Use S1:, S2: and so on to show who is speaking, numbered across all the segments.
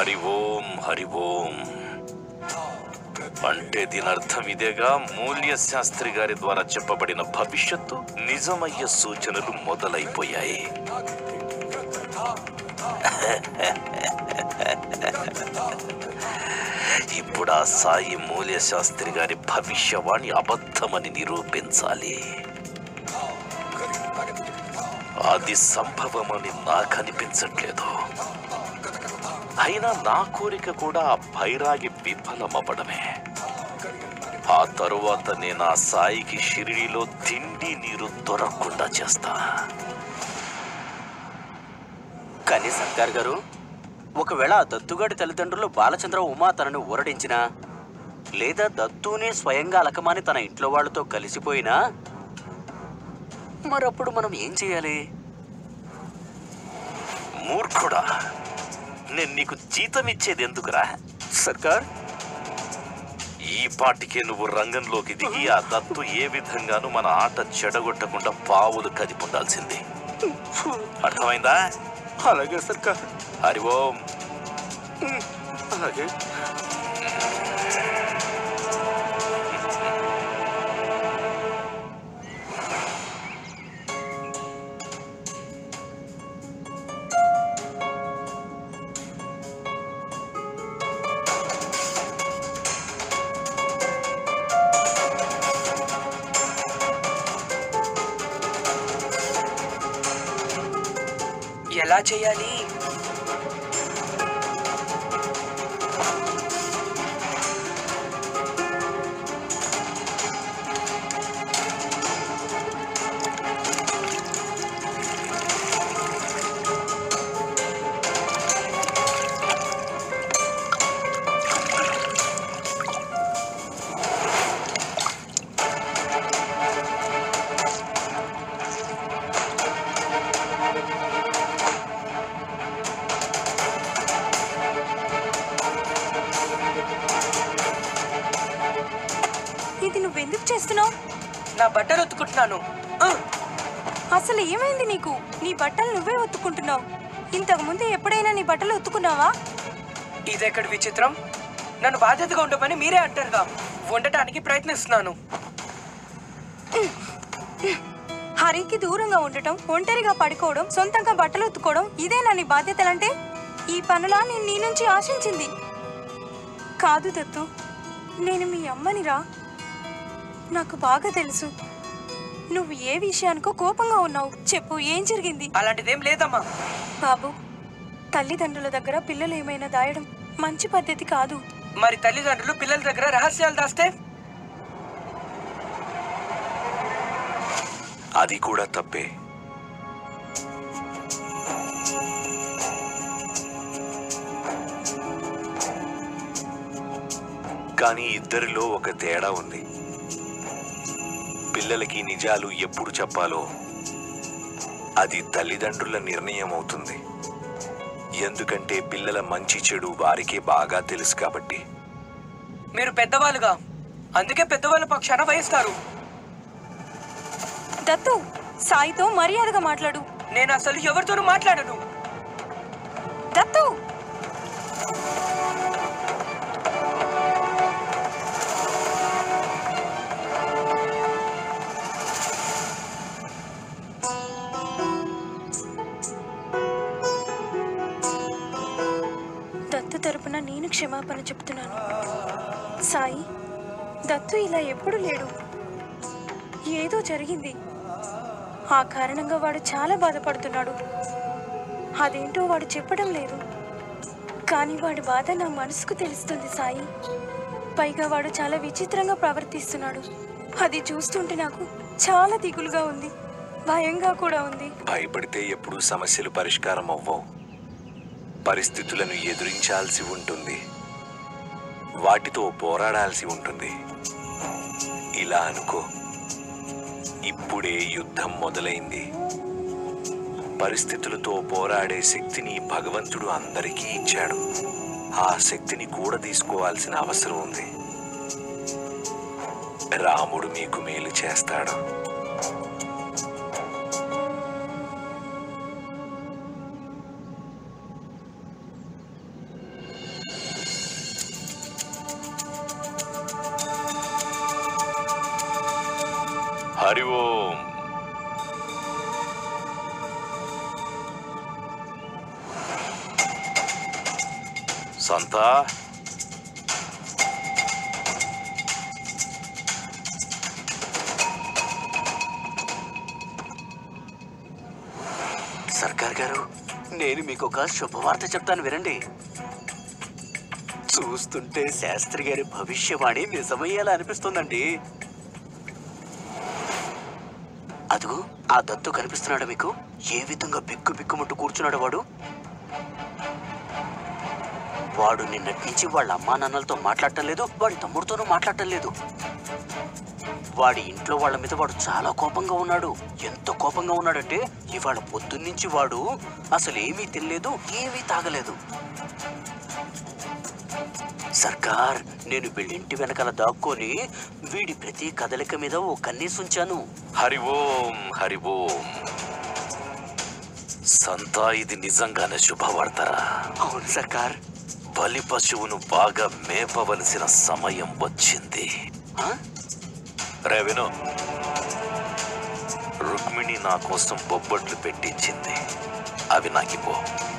S1: హరి ఓం హరి ఓం అంటే దీని అర్థం ఇదేగా మూల్య శాస్త్రి గారి ద్వారా చెప్పబడిన భవిష్యత్తు నిజమయ్యే సూచనలు మొదలైపోయాయి ఇప్పుడు ఆ సాయి మూల్య శాస్త్రి గారి భవిష్యవాణి అబద్ధమని నిరూపించాలి అది సంభవమని నాకు అనిపించట్లేదు అయినా నా కోరిక కూడా ఆ భైరాగి విఫలమవ్వడమే ఆ తరువాత నేను ఆ సాయికి షిరిడిలో తిండి నీరు దొరకకుండా చేస్తా
S2: కానీ సర్కార్ గారు ఒకవేళ ఆ దత్తుగాడి తల్లిదండ్రులు బాలచంద్ర ఉమా తనను ఊరడించినా లేదా దత్తునే స్వయంగా అలకమాని తన ఇంట్లో వాళ్ళతో కలిసిపోయినా మరప్పుడు మనం ఏం చేయాలి
S1: మూర్ఖుడా నేను నీకు జీతం ఇచ్చేది ఎందుకురా
S2: సర్కార్
S1: ఈ పాటికే నువ్వు రంగంలోకి దిగి ఆ దత్తు ఏ విధంగానూ మన ఆట చెడగొట్టకుండా పావులు కదిపుండాల్సింది అర్థమైందా
S2: అలాగే సర్కార్
S1: హరి ఓం
S2: అలాగే
S3: ఎలా చేయాలి
S4: ఇది నువ్వెందుకు చేస్తున్నావు
S3: నా బట్టలు ఉతుకుంటున్నాను ఆ,
S4: అసలు ఏమైంది నీకు నీ బట్టలు నువ్వే ఉత్తుకుంటున్నావు ఇంతకు ముందు ఎప్పుడైనా నీ బట్టలు ఉత్తుకున్నావా
S3: ఇదెక్కడ విచిత్రం నన్ను బాధ్యతగా ఉండమని మీరే అంటారుగా ఉండటానికి ప్రయత్నిస్తున్నాను
S4: హరికి దూరంగా ఉండటం ఒంటరిగా పడుకోవడం సొంతంగా బట్టలు ఉత్తుకోవడం ఇదేనా నీ బాధ్యతలంటే ఈ పనులా నేను నీ నుంచి ఆశించింది కాదు దత్తు నేను మీ అమ్మనిరా నాకు బాగా తెలుసు నువ్వు ఏ విషయానికో కోపంగా ఉన్నావు చెప్పు ఏం జరిగింది
S3: అలాంటిదేం లేదమ్మా
S4: బాబు తల్లిదండ్రుల దగ్గర పిల్లలు ఏమైనా దాయడం మంచి పద్ధతి కాదు
S3: మరి తల్లిదండ్రులు పిల్లల దగ్గర రహస్యాలు దాస్తే
S1: అది కూడా తప్పే కానీ ఇద్దరిలో ఒక తేడా ఉంది పిల్లలకి నిజాలు ఎప్పుడు చెప్పాలో అది తల్లిదండ్రుల నిర్ణయం అవుతుంది ఎందుకంటే పిల్లల మంచి చెడు వారికే బాగా తెలుసు కాబట్టి
S3: మీరు పెద్దవాళ్ళుగా అందుకే పెద్దవాళ్ళ పక్షాన వహిస్తారు
S4: దత్తు సాయితో మర్యాదగా మాట్లాడు
S3: నేను అసలు ఎవరితోనూ మాట్లాడను
S4: దత్తు దత్తు తరపున నేను క్షమాపణ చెప్తున్నాను సాయి దత్తు ఇలా ఎప్పుడు లేడు ఏదో జరిగింది ఆ కారణంగా వాడు చాలా బాధపడుతున్నాడు అదేంటో వాడు చెప్పడం లేదు కానీ వాడి బాధ నా మనసుకు తెలుస్తుంది సాయి పైగా వాడు చాలా విచిత్రంగా ప్రవర్తిస్తున్నాడు అది చూస్తుంటే నాకు చాలా దిగులుగా ఉంది భయంగా కూడా ఉంది
S1: భయపడితే ఎప్పుడూ సమస్యలు పరిష్కారం అవ్వవు పరిస్థితులను ఎదురించాల్సి ఉంటుంది వాటితో పోరాడాల్సి ఉంటుంది ఇలా అనుకో ఇప్పుడే యుద్ధం మొదలైంది పరిస్థితులతో పోరాడే శక్తిని భగవంతుడు అందరికీ ఇచ్చాడు ఆ శక్తిని కూడా తీసుకోవాల్సిన అవసరం ఉంది రాముడు మీకు మేలు చేస్తాడు హరి ఓం సంతా
S2: సర్కార్ గారు నేను మీకు ఒక శుభవార్త చెప్తాను వినండి చూస్తుంటే శాస్త్రి గారి భవిష్యవాణి నిజమయ్యేలా అనిపిస్తుందండి అదిగో ఆ దత్తు కనిపిస్తున్నాడు మీకు ఏ విధంగా బిక్కు బిక్కుమంటూ కూర్చున్నాడు వాడు వాడు నిన్నటి నుంచి వాళ్ళ అమ్మా నాన్నలతో మాట్లాడటం లేదు వాడి తమ్ముడితోనూ మాట్లాడటం లేదు వాడి ఇంట్లో వాళ్ళ మీద వాడు చాలా కోపంగా ఉన్నాడు ఎంత కోపంగా ఉన్నాడంటే ఇవాళ పొద్దున్నుంచి వాడు అసలు ఏమీ తినలేదు ఏమీ తాగలేదు సర్కార్ నేను వీళ్ళింటి వెనకాల దాక్కొని వీడి ప్రతి కదలిక మీద ఓ కన్నీసుంచాను
S1: హరి ఓం హరి ఓం సంతా ఇది నిజంగానే శుభవార్తరా
S2: అవును సర్కార్
S1: బలి పశువును బాగా మేపవలసిన సమయం వచ్చింది
S2: ఆ?
S1: రే విను రుక్మిణి నా కోసం బొబ్బట్లు పెట్టించింది అవి నాకిపో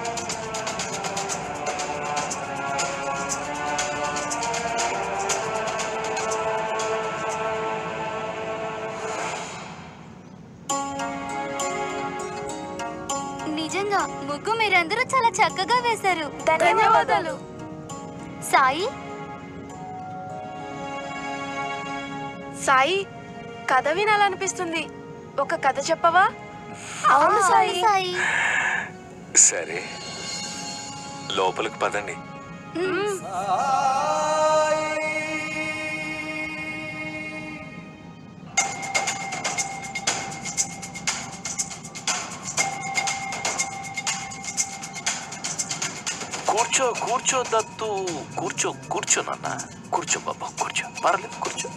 S5: నిజంగా ముగ్గు మీరందరూ చాలా చక్కగా వేశారు
S4: ధన్యవాదాలు.
S5: సాయి
S6: సాయి కథ వినాలనిపిస్తుంది ఒక కథ చెప్పవా
S5: అవును సాయి సాయి
S1: సరే లోపలికి పదండి కూర్చో కూర్చో దత్తు కూర్చో కూర్చో నాన్న కూర్చో బాబా కూర్చో పర్లేదు కూర్చో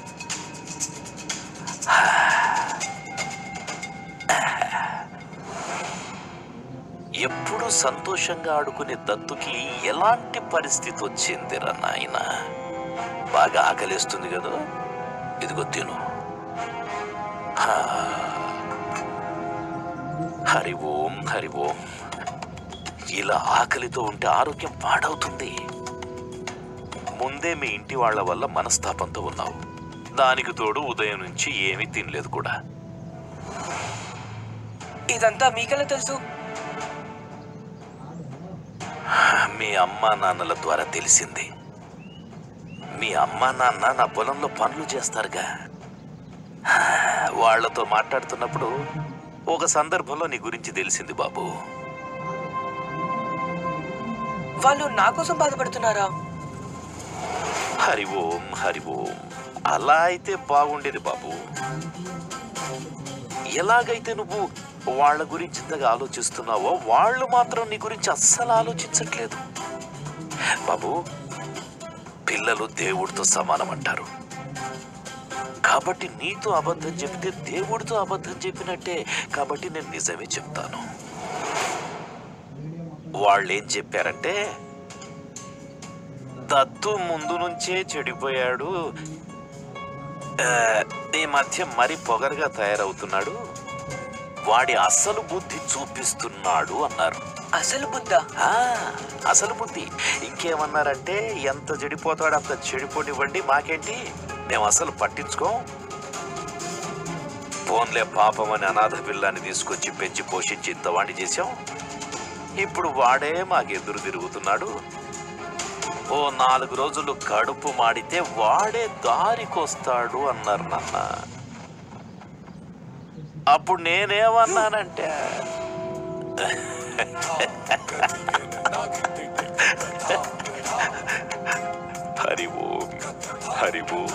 S1: ఎప్పుడు సంతోషంగా ఆడుకునే దత్తుకి ఎలాంటి పరిస్థితి వచ్చిందిరా నాయన బాగా ఆకలేస్తుంది కదా ఇదిగో తిను హా. హరి ఓం హరి ఓం ఇలా ఆకలితో ఉంటే ఆరోగ్యం పాడవుతుంది ముందే మీ ఇంటి వాళ్ళ వల్ల మనస్తాపంతో ఉన్నావు దానికి తోడు ఉదయం నుంచి ఏమీ తినలేదు కూడా
S3: ఇదంతా మీకెలా తెలుసు
S1: మీ అమ్మా నాన్నల ద్వారా తెలిసింది మీ అమ్మా నాన్న నా పొలంలో పనులు చేస్తారుగా వాళ్ళతో మాట్లాడుతున్నప్పుడు ఒక సందర్భంలో నీ గురించి తెలిసింది బాబు
S3: వాళ్ళు నా కోసం బాధపడుతున్నారా
S1: హరి ఓం హరి ఓం అలా అయితే బాగుండేది బాబు ఎలాగైతే నువ్వు వాళ్ళ గురించి ఇంతగా ఆలోచిస్తున్నావో వాళ్ళు మాత్రం నీ గురించి అస్సలు ఆలోచించట్లేదు బాబు పిల్లలు దేవుడితో సమానం అంటారు కాబట్టి నీతో అబద్ధం చెప్తే దేవుడితో అబద్ధం చెప్పినట్టే కాబట్టి నేను నిజమే చెప్తాను వాళ్ళు ఏం చెప్పారంటే దత్తు ముందు నుంచే చెడిపోయాడు ఆ, ఈ మధ్య మరి పొగరుగా తయారవుతున్నాడు వాడి అసలు బుద్ధి చూపిస్తున్నాడు అన్నారు
S3: అసలు బుద్ధ
S1: ఆ, అసలు బుద్ధి ఇంకేమన్నారంటే ఎంత చెడిపోతాడో అంత చెడిపోనివ్వండి మాకేంటి మేము అసలు పట్టించుకోం ఫోన్లే పాపం అని అనాథ పిల్లాన్ని తీసుకొచ్చి పెంచి పోషించి ఇంతవాణ్ణి చేశాం ఇప్పుడు వాడే మాకు ఎదురు తిరుగుతున్నాడు ఓ నాలుగు రోజులు కడుపు మాడితే వాడే దారికొస్తాడు అన్నారు నాన్న అప్పుడు నేనేమన్నానంటే హరి ఓం హరి ఓం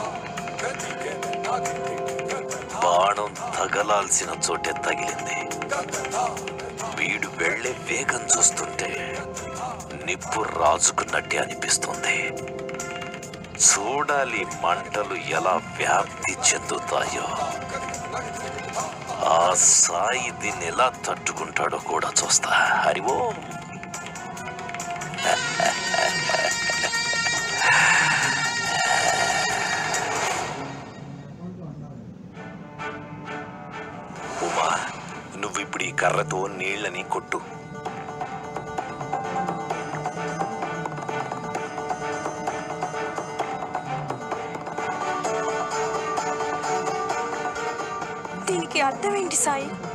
S1: బాణం తగలాల్సిన చోటే తగిలింది వీడు వెళ్ళే వేగం చూస్తుంటే నిప్పు రాజుకున్నట్టే అనిపిస్తుంది చూడాలి మంటలు ఎలా వ్యాప్తి చెందుతాయో ఆ సాయి దీన్ని ఎలా తట్టుకుంటాడో కూడా చూస్తా హరివో ఇప్పుడు ఈ కర్రతో నీళ్ళని కొట్టు
S4: దీనికి అర్థం ఏంటి సాయి